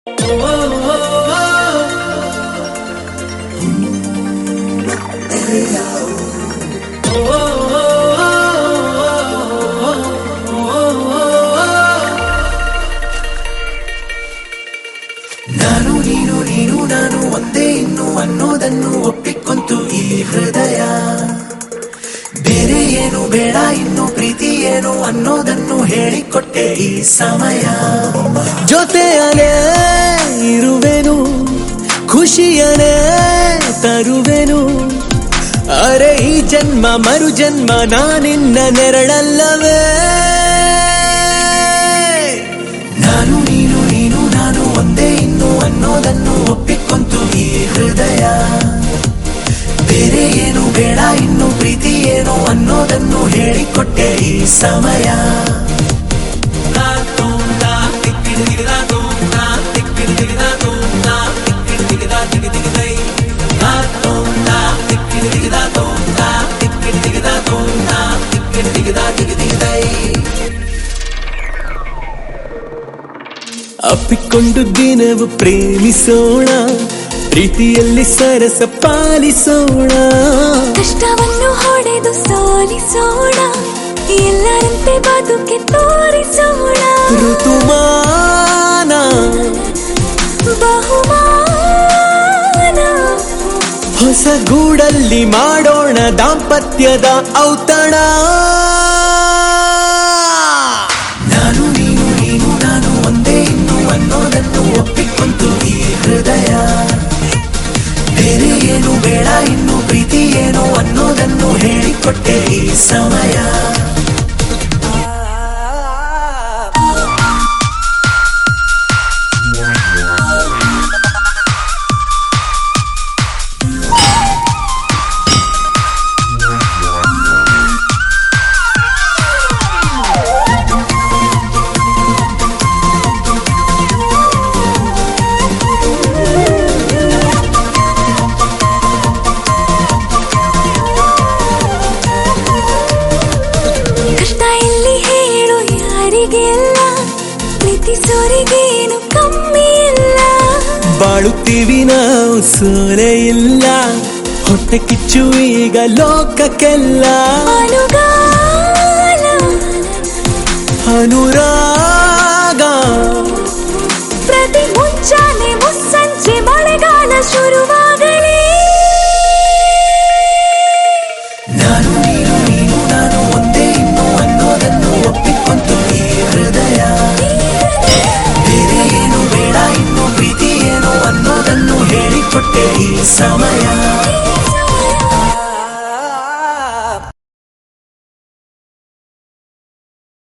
ನಾನು ನೀನು ನೀನು ನಾನು ಒಂದೇ ಇನ್ನು ಅನ್ನೋದನ್ನು ಒಪ್ಪಿಕೊಂತು ಈ ಹೃದಯ ಬೇರೆ ಏನು ಬೇಡ ಇನ್ನು ಪ್ರೀತಿ ಏನು ಅನ್ನೋದನ್ನು ಹೇಳಿಕೊಟ್ಟೆ ಈ ಸಮಯ ಜೊತೆಯನೇ ಇರುವೆನು ಖುಷಿಯನೇ ತರುವೆನು ಅರೆ ಈ ಜನ್ಮ ಮರು ಜನ್ಮ ನಾನಿನ್ನ ನೆರಳಲ್ಲವೇ ನಾನು ನೀನು ನೀನು ನಾನು ಒಂದೇ ಇನ್ನು ಅನ್ನೋದನ್ನು ಒಪ್ಪಿಕೊಂತು ಈ ಹೃದಯ ಬೇರೆ ಏನು ಬೇಡ ಇನ್ನು ಪ್ರೀತಿ ಏನು ಅನ್ನೋದನ್ನು ಹೇಳಿಕೊಟ್ಟೆ ಈ ಸಮಯ ಅಪ್ಪಿಕೊಂಡು ದಿನವು ಪ್ರೇಮಿಸೋಣ ಪ್ರೀತಿಯಲ್ಲಿ ಸರಸ ಪಾಲಿಸೋಣ ಕಷ್ಟವನ್ನು ಹೊಡೆದು ಸೋಲಿಸೋಣ ಎಲ್ಲರಂತೆ ಬದುಕೆ ತೋರಿಸೋಣ ಋತುಮಾನ ಬಹುಮಾನ ಹೊಸ ಗೂಡಲ್ಲಿ ಮಾಡೋಣ ದಾಂಪತ್ಯದ ಔತಣ ನಾನು ನೀನು ನೀನು ನಾನು ಒಂದೇ ಇನ್ನು ಅನ್ನೋದನ್ನು ಒಪ್ಪಿಕೊಂತು ಈ ಹೃದಯ ಬೇರೆ ಏನು ಬೇಡ ಇನ್ನು ಪ್ರೀತಿ ಏನು ಅನ್ನೋದನ್ನು ಹೇಳಿಕೊಟ್ಟೆ ಈ ಸಮಯ ಕಷ್ಟ ಎಲ್ಲಿ ಹೇಳು ಯಾರಿಗೆಲ್ಲ ಪ್ರೀತಿಸೋರಿಗೇನು ಕಮ್ಮಿ ಇಲ್ಲ ಬಾಳುತ್ತೀವಿ ನಾವು ಸೋಲೆ ಇಲ್ಲ ಹೊಟ್ಟೆ ಕಿಚ್ಚು ಈಗ ಲೋಕಕ್ಕೆಲ್ಲ ಅನುಗಾಲ ಅನುರಾಗ ಪ್ರತಿ ಮುಂಚಾನೆ ಮುಸ್ಸಂಜೆ ಮಳೆಗಾಲ ಶುರುವ